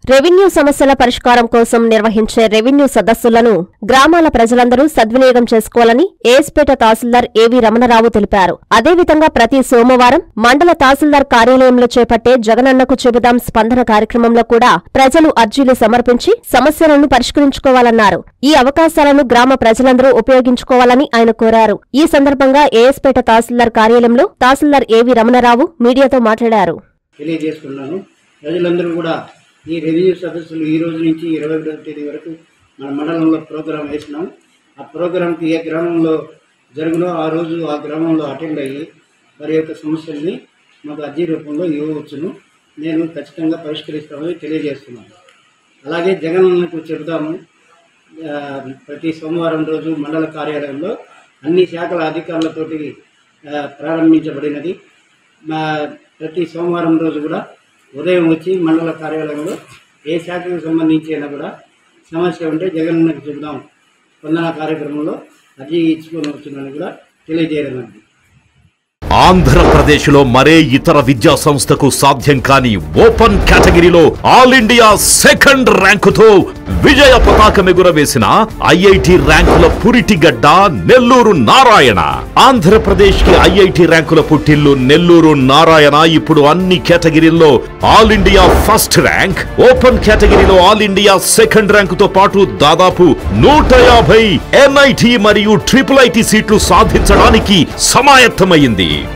revenue సమస్యల పరిష్కారం కోసం నిర్వహించే రెవెన్యూ సదస్సులను గ్రామాల ప్రజలందరూ సద్వినియోగం చేసుకోవాలని ఏఎస్పేట తహసీల్దార్ ఏవి రమణరావు తెలిపారు అదేవిధంగా ప్రతి సోమవారం మండల తహసీల్దార్ కార్యాలయంలో చేపట్టే జగనన్నకు చెబుదాం స్పందన కార్యక్రమంలో కూడా ప్రజలు అర్జీలు సమర్పించి సమస్యలను పరిష్కరించుకోవాలన్నారు ఈ అవకాశాలను గ్రామ ప్రజలందరూ ఉపయోగించుకోవాలని ఆయన కోరారు ఈ సందర్భంగా ఏఎస్పేట తహసీల్దార్ కార్యాలయంలో తహసీల్దార్ ఏవి రమణరావు మీడియాతో మాట్లాడారు తెలియజేసుకున్నాను ప్రజలందరూ కూడా ఈ రెవెన్యూ సదస్సులు ఈ రోజు నుంచి ఇరవై ఒకటవ తేదీ వరకు మన మండలంలో ప్రోగ్రాం వేసినాం ఆ ప్రోగ్రాంకి ఏ గ్రామంలో జరుగునో ఆ రోజు ఆ గ్రామంలో అటెండ్ అయ్యి వారి యొక్క సమస్యల్ని మాకు అర్జీ రూపంలో ఇవ్వవచ్చును నేను ఖచ్చితంగా పరిష్కరిస్తామని తెలియజేస్తున్నాను అలాగే జగనన్నకు చెబుతాము ఆ, ప్రతి సోమవారం రోజు మండల కార్యాలయంలో అన్ని శాఖల అధికారులతోటి ఆ, ప్రారంభించబడినది మా ప్రతి సోమవారం రోజు కూడా ఉదయం వచ్చి మండల కార్యాలయంలో ఏ శాఖకు సంబంధించి అయినా కూడా సమస్య ఉంటే జగనన్నకు చెబుదాం స్పందన కార్యక్రమంలో అర్జీ ఇచ్చుకొని వచ్చునని కూడా తెలియజేయడం అండి ఆంధ్రప్రదేశ్లో మరే ఇతర విద్యా సంస్థకు సాధ్యం కాని ఓపెన్ కేటగిరీలో ఆల్ ఇండియా సెకండ్ ర్యాంకుతో విజయ పతాకం ఎగురవేసిన ఐఐటి ర్యాంకుల పురిటిగడ్డ నెల్లూరు నారాయణ ఆంధ్రప్రదేశ్ కి ఐఐటి ర్యాంకుల పుట్టిల్లు నెల్లూరు నారాయణ ఇప్పుడు అన్ని కేటగిరీల్లో all India first rank open కేటగిరీలో ఆల్ ఇండియా సెకండ్ ర్యాంకుతో పాటు దాదాపు నూట యాభై ఎన్ఐటి మరియు ట్రిపుల్ ఐటి సీట్లు సాధించడానికి సమాయత్తమైంది